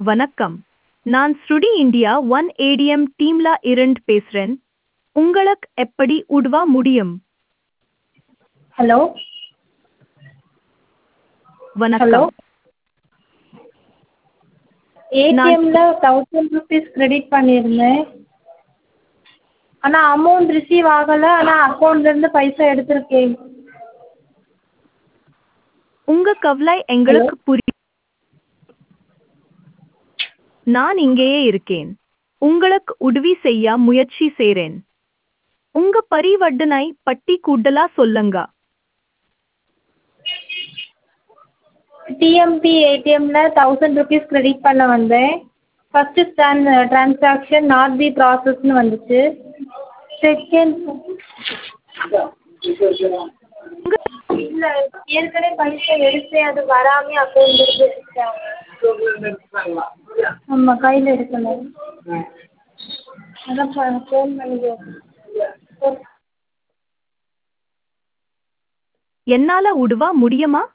வணக்கம் நான் ஸ்ருடி இந்தியா ஒன் ஏடிஎம் டீம்ல இருந்து பேசுறேன் உங்களுக்கு எப்படி உதவ முடியும் ஹலோ ஹலோ வணக்கம் ஏடிஎம்ல தௌசண்ட் ருபீஸ் கிரெடிட் பண்ணியிருந்தேன் ஆனால் அமௌண்ட் ரிசீவ் ஆகலை ஆனால் அக்கௌண்ட்லேருந்து பைசா எடுத்திருக்கேன் உங்க கவலை எங்களுக்கு புரியும் நான் இங்கேயே இருக்கேன் உங்களுக்கு உதவி செய்ய முயற்சி செய்றேன் உங்க பரிவர்த்தனை பட்டி கூடலா சொல்லுங்க டிஎம்பி ஏடிஎம்மில் தௌசண்ட் ருபீஸ் கிரெடிட் பண்ண வந்தேன் first tran transaction not be ப்ராசஸ்னு வந்துச்சு செகண்ட் இல்லை ஏற்கனவே பைசா எடுத்தேன் அது வராமே அக்கௌண்ட்லேருந்து எடுத்துட்டாங்க ஆமாம் கையில் எடுக்கலை அதான் ஃபோன் பண்ணி என்னால உதவ முடியுமா